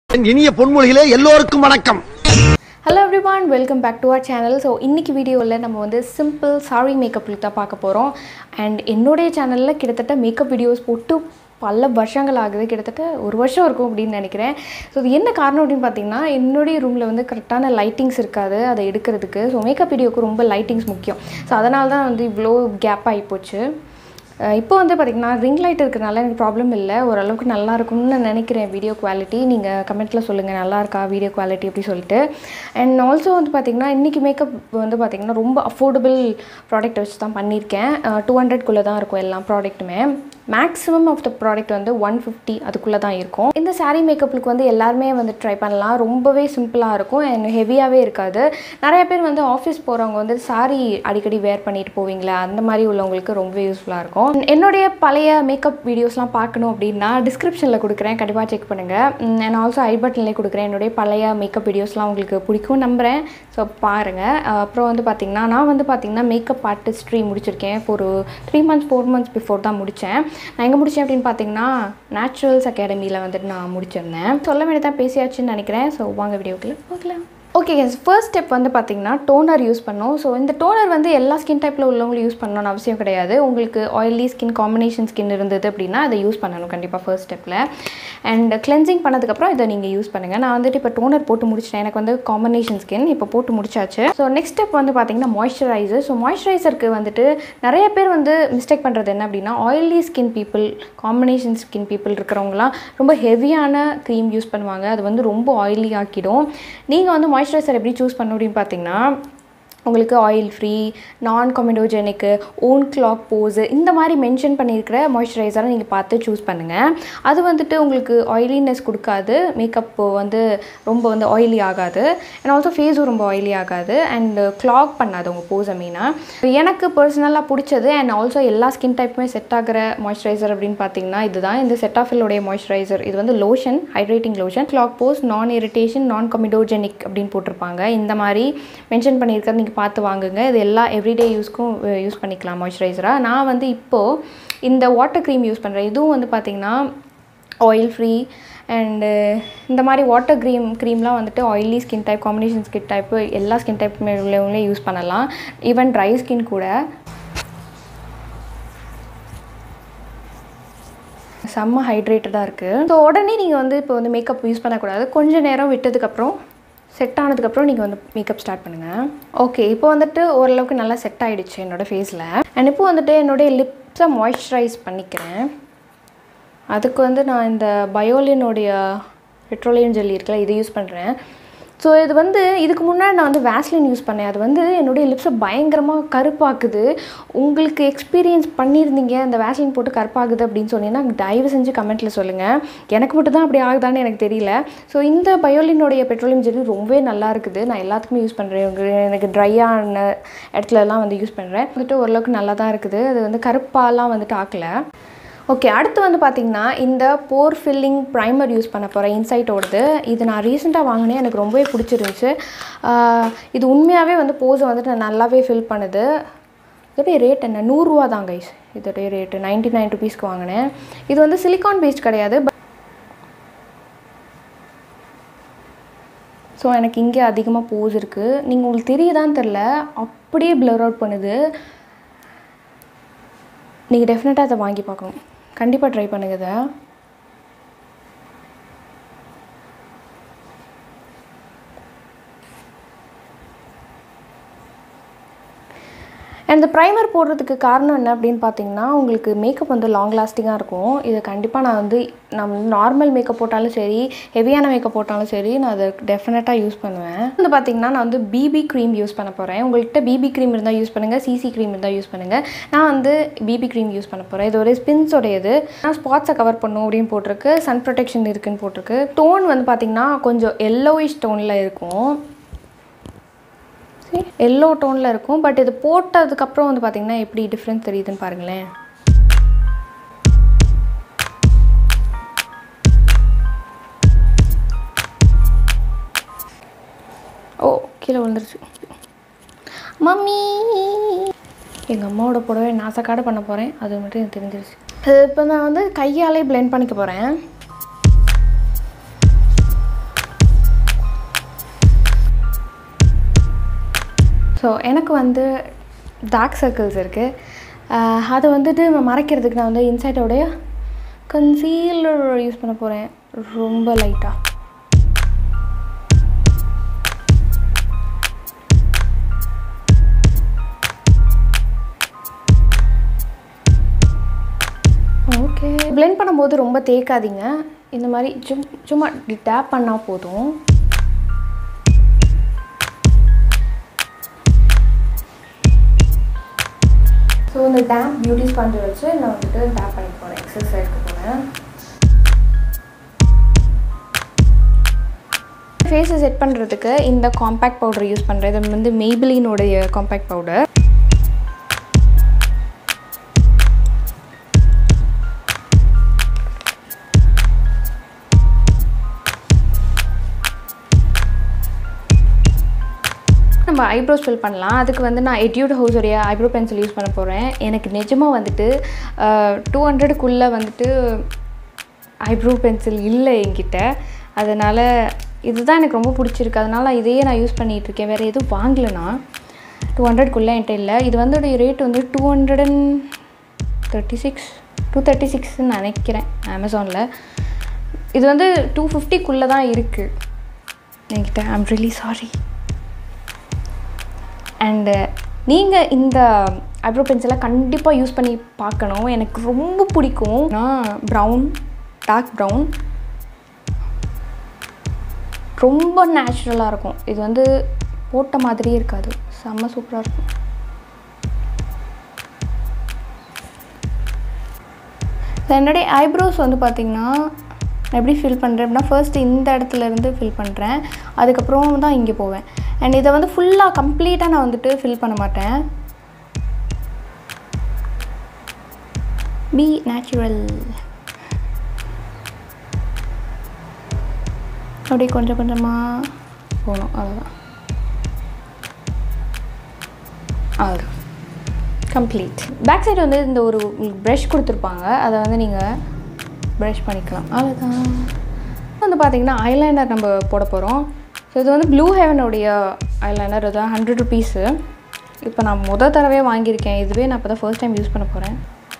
என் இனிய பொன்மொழிகளே எல்லோருக்கும் வணக்கம் hello everyone welcome back to our channel so இன்றைக்கி வீடியோவில் நம்ம வந்து சிம்பிள் சாரி மேக்கப் லுக் தான் பார்க்க போகிறோம் அண்ட் என்னுடைய சேனலில் கிட்டத்தட்ட மேக்கப் வீடியோஸ் போட்டு பல வருஷங்கள் ஆகுது கிட்டத்தட்ட ஒரு வருஷம் இருக்கும் அப்படின்னு நினைக்கிறேன் ஸோ இது என்ன காரணம் அப்படின்னு பார்த்தீங்கன்னா என்னுடைய ரூமில் வந்து கரெக்டான லைட்டிங்ஸ் இருக்காது அதை எடுக்கிறதுக்கு ஸோ மேக்கப் வீடியோக்கு ரொம்ப லைட்டிங்ஸ் முக்கியம் ஸோ அதனால தான் வந்து இவ்வளோ கேப் ஆகி போச்சு அஹ் இப்போ வந்து பார்த்திங்கன்னா ரிங் லைட் இருக்கிறனால எனக்கு ப்ராப்ளம் இல்லை ஓரளவுக்கு நல்லா இருக்கும்னு நான் நினைக்கிறேன் வீடியோ குவாலிட்டி நீங்கள் கமெண்ட்டில் சொல்லுங்கள் நல்லா இருக்கா வீடியோ குவாலிட்டி அப்படி சொல்லிட்டு அண்ட் ஆல்சோ வந்து பார்த்திங்கன்னா இன்றைக்கி மேக்கப் வந்து பார்த்திங்கன்னா ரொம்ப அஃபோர்டபுள் ப்ராடக்ட் வச்சு தான் பண்ணியிருக்கேன் டூ ஹண்ட்ரட்குள்ளே தான் இருக்கும் எல்லா ப்ராடக்ட்டுமே மேக்ஸிமம் ஆஃப் த ப்ராடக்ட் வந்து ஒன் ஃபிஃப்டி அதுக்குள்ளே தான் இருக்கும் இந்த saree மேக்கப்புக்கு வந்து எல்லாருமே வந்து ட்ரை பண்ணலாம் ரொம்பவே சிம்பிளாக இருக்கும் அண்ட் ஹெவியாகவே இருக்காது நிறைய பேர் வந்து ஆஃபீஸ் போகிறவங்க வந்து saree அடிக்கடி வேர் பண்ணிட்டு போவீங்களா அந்த மாதிரி உள்ளவங்களுக்கு ரொம்பவே யூஸ்ஃபுல்லாக இருக்கும் என்னுடைய பழைய மேக்கப் வீடியோஸ்லாம் பார்க்கணும் அப்படின்னா டிஸ்கிரிப்ஷனில் கொடுக்குறேன் கண்டிப்பாக செக் பண்ணுங்கள் அண்ட் ஆல்சோ ஐ பட்டன்லேயே கொடுக்குறேன் என்னுடைய பழைய மேக்கப் வீடியோஸ்லாம் உங்களுக்கு பிடிக்கும் நம்புகிறேன் ஸோ பாருங்கள் அஹ் அப்புறம் வந்து பார்த்திங்கன்னா நான் வந்து பார்த்திங்கன்னா மேக்கப் ஆர்டிஸ்ட்ரி முடிச்சிருக்கேன் ஒரு three months four months before தான் முடித்தேன் நான் எங்கே முடித்தேன் அப்படின்னு பார்த்தீங்கன்னா நேச்சுரல்ஸ் அகாடமியில் வந்துட்டு நான் முடிச்சிருந்தேன் சொல்ல வேண்டியதான் பேசியாச்சுன்னு நினைக்கிறேன் ஸோ வாங்க வீடியோக்குள்ள போகலாம் ஓகே எஸ் ஃபர்ஸ்ட் ஸ்டெப் வந்து பார்த்தீங்கன்னா டோனர் யூஸ் பண்ணோம் ஸோ இந்த டோனர் வந்து எல்லா ஸ்கின் டைப்பில் உள்ளவங்களும் யூஸ் பண்ணணும்னு அவசியம் கிடையாது உங்களுக்கு ஆயிலி ஸ்கின் காம்பினேஷன் ஸ்கின் இருந்தது அப்படின்னா அதை யூஸ் பண்ணணும் கண்டிப்பாக ஃபர்ஸ்ட் ஸ்டெப்பில் அண்ட் கிளென்சிங் பண்ணதுக்கப்புறம் இதை நீங்கள் யூஸ் பண்ணுங்கள் நான் வந்துட்டு இப்போ டோனர் போட்டு முடிச்சிட்டேன் எனக்கு வந்து காம்பினேஷன் ஸ்கின் இப்போ போட்டு முடிச்சாச்சு ஸோ நெக்ஸ்ட் ஸ்டெப் வந்து பார்த்தீங்கன்னா மாய்ஸ்சரைசர் ஸோ மாய்ஸ்சரைசருக்கு வந்துட்டு நிறைய பேர் வந்து மிஸ்டேக் பண்ணுறது என்ன அப்படின்னா oily skin people combination skin people இருக்கிறவங்களாம் ரொம்ப ஹெவியான க்ரீம் யூஸ் பண்ணுவாங்க அது வந்து ரொம்ப ஆயிலி ஆக்கிடும் நீங்கள் வந்து மாய்ஸ்சரைசர் எப்படி சூஸ் பண்ணணும் அப்படின்னு பார்த்தீங்கன்னா உங்களுக்கு ஆயில் ஃப்ரீ நான் கொமெடோஜெனிக்கு ஓன் கிளாக் போஸு இந்த மாதிரி மென்ஷன் பண்ணியிருக்கிற மாய்ஸ்சரைசரை நீங்கள் பார்த்து சூஸ் பண்ணுங்கள் அது வந்துட்டு உங்களுக்கு ஆயிலினஸ் கொடுக்காது மேக்கப் வந்து ரொம்ப வந்து ஆயிலி ஆகாது அண்ட் ஆல்சோ ஃபேஸும் ரொம்ப ஆயிலி ஆகாது அண்ட் கிளாக் பண்ணாது உங்கள் போஸை மீனாக எனக்கு பர்சனலாக பிடிச்சது அண்ட் ஆல்சோ எல்லா ஸ்கின் டைப்புமே செட் ஆகிற மாய்ஸ்சரைசர் அப்படின்னு பார்த்தீங்கன்னா இதுதான் இந்த செட்டாஃபிலோடைய மாய்ஸ்சரைசர் இது வந்து lotion hydrating lotion clog pores non irritation நான் கொமிடோஜெனிக் அப்படின்னு போட்டிருப்பாங்க இந்த மாதிரி மென்ஷன் பண்ணியிருக்கிறது நீங்கள் பார்த்து வாங்குங்க இது எல்லா எவ்ரிடே யூஸ்க்கும் யூஸ் பண்ணிக்கலாம் மாய்ஸ்சரைசராக நான் வந்து இப்போது இந்த வாட்டர் க்ரீம் யூஸ் பண்ணுறேன் இதுவும் வந்து பார்த்திங்கன்னா ஆயில் ஃப்ரீ அண்டு இந்த மாதிரி வாட்டர் க்ரீம் க்ரீம்லாம் வந்துட்டு oily skin type combination skin type எல்லா ஸ்கின் டைப் உள்ளவங்களே யூஸ் பண்ணலாம் ஈவன் ட்ரை ஸ்கின் கூட செம்ம ஹைட்ரேட்டடாக இருக்குது ஸோ உடனே நீங்கள் வந்து இப்போ வந்து மேக்கப் யூஸ் பண்ணக்கூடாது கொஞ்சம் நேரம் விட்டதுக்கப்புறம் செட் ஆனதுக்கப்புறம் நீங்கள் வந்து மேக்கப் ஸ்டார்ட் பண்ணுங்கள் ஓகே இப்போ வந்துட்டு ஓரளவுக்கு நல்லா செட் ஆகிடுச்சு என்னோடய ஃபேஸில் அண்ட் இப்போ வந்துட்டு என்னுடைய லிப்ஸை மாய்ஸ்சரைஸ் பண்ணிக்கிறேன் அதுக்கு வந்து நான் இந்த பயோலினுடைய பெட்ரோலியம் ஜெல்லி இருக்குல்ல இது யூஸ் பண்ணுறேன் ஸோ இது வந்து இதுக்கு முன்னாடி நான் வந்து வேஸ்லின் யூஸ் பண்ணேன் அது வந்து என்னுடைய லிப்ஸை பயங்கரமாக கருப்பாக்குது உங்களுக்கு எக்ஸ்பீரியன்ஸ் பண்ணியிருந்தீங்க அந்த வேஸ்லின் போட்டு கருப்பாகுது அப்படின்னு சொன்னீங்கன்னா தயவு செஞ்சு கமெண்ட்டில் சொல்லுங்கள் எனக்கு மட்டும் தான் அப்படி ஆகுதான்னு எனக்கு தெரியல ஸோ இந்த பயோலினுடைய பெட்ரோலியம் ஜெல்லி ரொம்பவே நல்லா இருக்குது நான் எல்லாத்துக்குமே யூஸ் பண்ணுறேன் எனக்கு ட்ரையான இடத்துலலாம் வந்து யூஸ் பண்ணுறேன் வந்துட்டு ஓரளவுக்கு நல்லா தான் இருக்குது அது வந்து கருப்பாலாம் வந்துட்டு ஆக்கலை ஓகே அடுத்து வந்து பார்த்திங்கன்னா இந்த போர் ஃபில்லிங் ப்ரைமர் யூஸ் பண்ண போகிறேன் இன்சைட்டோடது இது நான் ரீசெண்டாக வாங்கினேன் எனக்கு ரொம்பவே பிடிச்சிருந்துச்சு ஆஹ் இது உண்மையாகவே வந்து போஸை வந்துட்டு நான் நல்லாவே ஃபில் பண்ணுது இதோடைய ரேட் என்ன நூறுரூவா தான் கைஸ் இதோடைய ரேட்டு நைன்ட்டி நைன் ருபீஸ்க்கு வாங்கினேன் இது வந்து சிலிக்கான் பேஸ்ட் கிடையாது ஸோ எனக்கு இங்கே அதிகமாக போஸ் இருக்குது நீங்கள் உங்களுக்கு தெரியுதான்னு தெரில அப்படியே ப்ளர் அவுட் பண்ணுது நீங்கள் டெஃபினட்டாக அதை வாங்கி பார்க்கணும் கண்டிப்பாக ட்ரை பண்ணுங்க இதை அந்த ப்ரைமர் போடுறதுக்கு காரணம் என்ன அப்படின்னு பார்த்தீங்கன்னா உங்களுக்கு மேக்கப் வந்து லாங் லாஸ்டிங்காக இருக்கும் இதை கண்டிப்பாக நான் வந்து நம்ம நார்மல் மேக்கப் போட்டாலும் சரி ஹெவியான மேக்கப் போட்டாலும் சரி நான் அதை டெஃபினட்டாக யூஸ் பண்ணுவேன் வந்து பார்த்தீங்கன்னா நான் வந்து பிபி க்ரீம் யூஸ் பண்ண போகிறேன் உங்கள்கிட்ட பிபி க்ரீம் இருந்தால் யூஸ் பண்ணுங்கள் சிசி க்ரீம் இருந்தால் யூஸ் பண்ணுங்கள் நான் வந்து பிபி க்ரீம் யூஸ் பண்ண போகிறேன் இது ஒரு ஸ்பின்ஸோடையது நான் ஸ்பாட்ஸை கவர் பண்ணும் அப்படின்னு போட்டிருக்கு சன் ப்ரொடெக்ஷன் இருக்குன்னு போட்டிருக்கு டோன் வந்து பார்த்தீங்கன்னா கொஞ்சம் எல்லோயிஷ் டோனில் இருக்கும் எல்லோ டோனில் இருக்கும் பட் இது போட்டதுக்கப்புறம் வந்து பார்த்திங்கன்னா எப்படி டிஃப்ரென்ஸ் தெரியுதுன்னு பாருங்களேன் ஓ கீழே விழுந்துருச்சு மம்மி எங்கள் அம்மாவோட புடவை நாசக்காடு பண்ண போகிறேன் அது மட்டும் எனக்கு தெரிஞ்சிருச்சு அது இப்போ நான் வந்து கையாலே blend பண்ணிக்க போகிறேன் ஸோ எனக்கு வந்து டார்க் சர்க்கிள்ஸ் இருக்குது அதை வந்துட்டு மறைக்கிறதுக்கு நான் வந்து இன்சைட்டோடைய கன்சீலர் யூஸ் பண்ண போகிறேன் ரொம்ப லைட்டாக ஓகே பிளெண்ட் பண்ணும்போது ரொம்ப தேய்க்காதீங்க இந்த மாதிரி சும் சும்மா டேப் பண்ணால் போதும் ஸோ இந்த டேப் பியூட்டி ஸ்பாஞ்சை வச்சு நான் வந்துட்டு டேப் பண்ணி போகிறேன் எக்ஸசைஸ் எடுக்க போகிறேன் ஃபேஸை செட் பண்ணுறதுக்கு இந்த காம்பேக்ட் பவுடர் யூஸ் பண்ணுறேன் இது வந்து மெய்பிலினுடைய காம்பேக்ட் பவுடர் நம்ம ஐப்ரோஸ் ஃபில் பண்ணலாம் அதுக்கு வந்து நான் எட்யூட் ஹவுஸுடைய ஐப்ரோ பென்சில் யூஸ் பண்ண போகிறேன் எனக்கு நிஜமாக வந்துட்டு டூ ஹண்ட்ரடுக்குள்ளே வந்துட்டு ஐப்ரோ பென்சில் இல்லை என்கிட்ட அதனால் இதுதான் எனக்கு ரொம்ப பிடிச்சிருக்கு அதனால் இதையே நான் யூஸ் பண்ணிகிட்டு இருக்கேன் வேறு எதுவும் வாங்கலைனா டூ ஹண்ட்ரட்குள்ளே என்கிட்ட இல்லை இது வந்து ரேட் வந்து two hundred and thirty six two thirty சிக்ஸ்ன்னு நினைக்கிறேன் அமேசானில் இது வந்து டூ ஃபிஃப்டிக்குள்ளே தான் இருக்குது என்கிட்ட ஐம் ரியலி சாரி அண்டு நீங்கள் இந்த ஐப்ரோ பென்சிலை கண்டிப்பாக யூஸ் பண்ணி பார்க்கணும் எனக்கு ரொம்ப பிடிக்கும் நான் ப்ரௌன் டார்க் ப்ரௌன் ரொம்ப நேச்சுரலாக இருக்கும் இது வந்து போட்ட மாதிரியே இருக்காது செம்ம சூப்பராக இருக்கும் என்னுடைய ஐப்ரோஸ் வந்து பார்த்திங்கன்னா நான் எப்படி ஃபில் பண்ணுறேன் அப்படின்னா ஃபர்ஸ்ட் இந்த இடத்துல இருந்து ஃபில் பண்ணுறேன் அதுக்கப்புறம் தான் இங்கே போவேன் அண்ட் இதை வந்து ஃபுல்லாக கம்ப்ளீட்டாக நான் வந்துட்டு ஃபில் பண்ண மாட்டேன் பி நேச்சுரல் அப்படியே கொஞ்சம் கொஞ்சமாக போகணும் அவ்வளோதான் அவ்வளோதான் கம்ப்ளீட் பேக் சைடு வந்து இந்த ஒரு ப்ரஷ் கொடுத்துருப்பாங்க அதை வந்து நீங்கள் ப்ரஷ் பண்ணிக்கலாம் அவ்வளோதான் வந்து பார்த்தீங்கன்னா ஐலைனர் நம்ம போட போகிறோம் ஸோ இது வந்து ப்ளூ ஹெவனுடைய ஐலைனர் இதுதான் ஹண்ட்ரட் ருபீஸு இப்போ நான் முத தடவை வாங்கியிருக்கேன் இதுவே நான் இப்போ தான் ஃபர்ஸ்ட் டைம் யூஸ் பண்ண போகிறேன்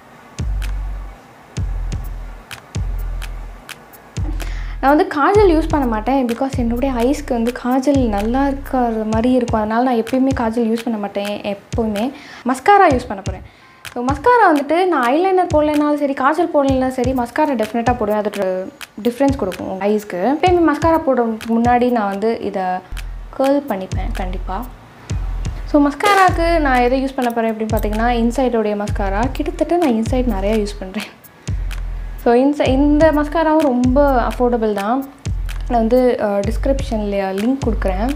நான் வந்து காஜல் யூஸ் பண்ண மாட்டேன் பிகாஸ் என்னுடைய ஐஸ்க்கு வந்து காஜல் நல்லா இருக்கிற மாதிரி இருக்கும் அதனால் நான் எப்பயுமே காஜல் யூஸ் பண்ண மாட்டேன் எப்போவுமே மஸ்காரா யூஸ் பண்ண போகிறேன் ஸோ மஸ்காரா வந்துட்டு நான் ஐலைனர் போடலைனாலும் சரி காஜல் போடலைனாலும் சரி மஸ்காரா டெஃபினட்டாக போடுவேன் அது டிஃப்ரென்ஸ் கொடுக்கும் ஐஸ்க்கு எப்பயுமே மஸ்காரா போடுறதுக்கு முன்னாடி நான் வந்து இதை கேர்ள் பண்ணிப்பேன் கண்டிப்பாக ஸோ மஸ்காராக்கு நான் எதை யூஸ் பண்ண போகிறேன் அப்படின்னு பார்த்தீங்கன்னா இன்சைடோடைய மஸ்காரா கிட்டத்தட்ட நான் இன்சைட் நிறையா யூஸ் பண்ணுறேன் ஸோ இன்ச இந்த மஸ்காராவும் ரொம்ப அஃபோர்டபுள் தான் நான் வந்து டிஸ்கிரிப்ஷனில் லிங்க் கொடுக்குறேன்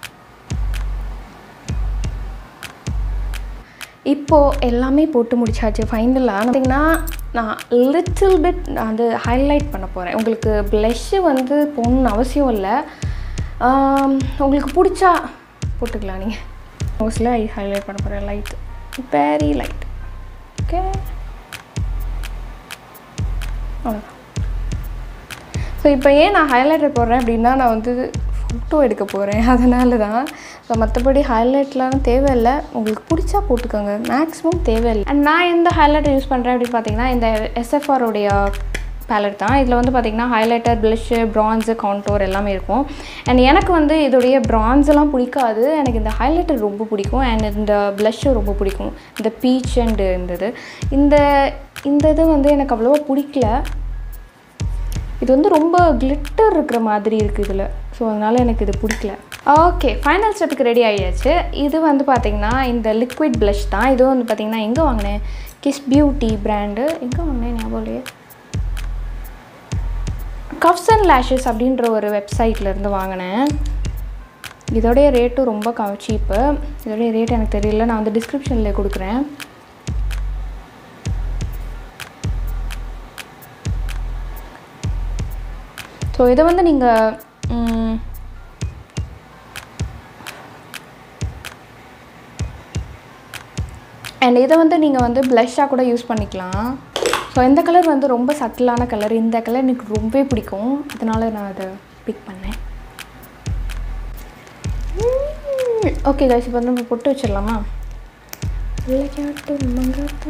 இப்போது எல்லாமே போட்டு முடிச்சாச்சு ஃபைனலாக பார்த்தீங்கன்னா நான் லிட்டில் பிட் நான் வந்து ஹைலைட் பண்ண போகிறேன் உங்களுக்கு ப்ளஷ்ஷு வந்து போகணுன்னு அவசியம் இல்லை ஆம், உங்களுக்கு பிடிச்சா போட்டுக்கலாம் நீங்கள் மோஸ்ட்லி ஐ ஹைலைட் பண்ண போகிறேன் லைட் வெரி லைட் ஓகே அவ்வளோதான் ஸோ இப்போ ஏன் நான் ஹைலைட்டர் போடுறேன் அப்படின்னா நான் வந்து ஃபோட்டோ எடுக்க போகிறேன் அதனால தான் ஸோ மற்றபடி ஹைலைட்லாம் தேவையில்லை உங்களுக்கு பிடிச்சா போட்டுக்கோங்க மேக்ஸிமம் தேவையில்லை அண்ட் நான் எந்த ஹைலைட்டர் யூஸ் பண்ணுறேன் அப்படின்னு பார்த்தீங்கன்னா இந்த எஸ்எஃப்ஆருடைய பேலட் தான் இதில் வந்து பார்த்திங்கன்னா ஹைலைட்டர் ப்ளஷ்ஷு ப்ரான்ஸு கவுண்டோர் எல்லாமே இருக்கும் அண்ட் எனக்கு வந்து இதோடைய bronze எல்லாம் பிடிக்காது எனக்கு இந்த ஹைலைட்டர் ரொம்ப பிடிக்கும் அண்ட் இந்த ப்ளஷ்ஷும் ரொம்ப பிடிக்கும் இந்த பீச் அண்டு இந்த இது இந்த இந்த இது வந்து எனக்கு அவ்வளோவா பிடிக்கல இது வந்து ரொம்ப கிளிட்டர் இருக்கிற மாதிரி இருக்குது இதில் ஸோ அதனால் எனக்கு இது பிடிக்கல ஓகே ஃபைனல் ஸ்டெப்புக்கு ரெடி ஆகியாச்சு இது வந்து பார்த்திங்கன்னா இந்த லிக்விட் ப்ளஷ் தான் இதுவும் வந்து பார்த்திங்கன்னா எங்கே வாங்கினேன் கிஸ் பியூட்டி பிராண்டு எங்கே வாங்கினேன் ஞாபகம் இல்லையே கப்ஸ் அண்ட் லேஷஸ் அப்படின்ற ஒரு வெப்சைட்ல இருந்து வாங்கினேன் இதோடைய ரேட்டும் ரொம்ப க சீப்பு இதோடைய ரேட் எனக்கு தெரியல நான் வந்து டிஸ்கிரிப்ஷனில் கொடுக்குறேன் ஸோ இதை வந்து நீங்கள் அண்ட் இதை வந்து நீங்கள் வந்து ப்ளஷ்ஷாக கூட யூஸ் பண்ணிக்கலாம் ஸோ இந்த கலர் வந்து ரொம்ப சட்டிலான கலர் இந்த கலர் எனக்கு ரொம்பவே பிடிக்கும் அதனால நான் அதை பிக் பண்ணேன் ஓகே கைஸ் இப்போ வந்து நம்ம பொட்டு வச்சிடலாமா விளையாட்டு மங்காத்தா.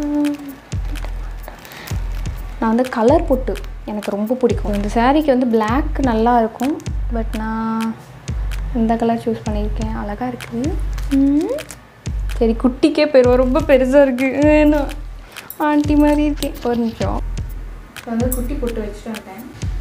நான் வந்து கலர் பொட்டு எனக்கு ரொம்ப பிடிக்கும் இந்த சாரீக்கு வந்து Black நல்லா இருக்கும் பட் நான் இந்த கலர் சூஸ் பண்ணியிருக்கேன் அழகாக இருக்குது ம். சரி குட்டிக்கே பெருவா ரொம்ப பெருசாக இருக்குது வேணும் ஆண்டி மாதிரி இருக்கேன் ஒரு நிமிஷம் இப்போ வந்து குட்டி பொட்டு வச்சுட்டு வந்தேன்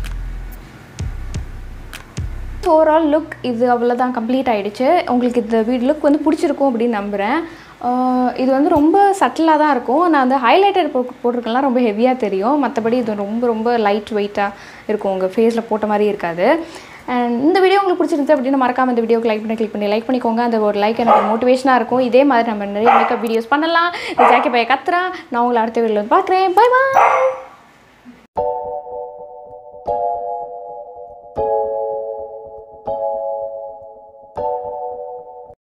ஓவரால் லுக் இது அவ்வளோதான் கம்ப்ளீட் ஆகிடுச்சு உங்களுக்கு இந்த வீடு லுக் வந்து பிடிச்சிருக்கும் அப்படின்னு நம்புகிறேன் ஆஹ் இது வந்து ரொம்ப சட்டிலாக தான் இருக்கும் நான் வந்து ஹைலைட்டர் போ போட்டிருக்கலாம் ரொம்ப ஹெவியாக தெரியும் மற்றபடி இது ரொம்ப ரொம்ப லைட் வெயிட்டாக இருக்கும் உங்கள் ஃபேஸில் போட்ட மாதிரி இருக்காது அண்ட் இந்த வீடியோ உங்களுக்கு பிடிச்சிருந்துச்சு அப்படின்னு மறக்காம இந்த வீடியோக்கு லைக் பண்ணி கிளிக் பண்ணி லைக் பண்ணிக்கோங்க அந்த ஒரு லைக் எனக்கு மோட்டிவேஷனாக இருக்கும் இதே மாதிரி நம்ம நிறைய மேக்கப் வீடியோஸ் பண்ணலாம் இந்த ஜாக்கி பைய கத்துறேன் நான் உங்களை அடுத்த வீடியோவில் பார்க்குறேன் பை பாய்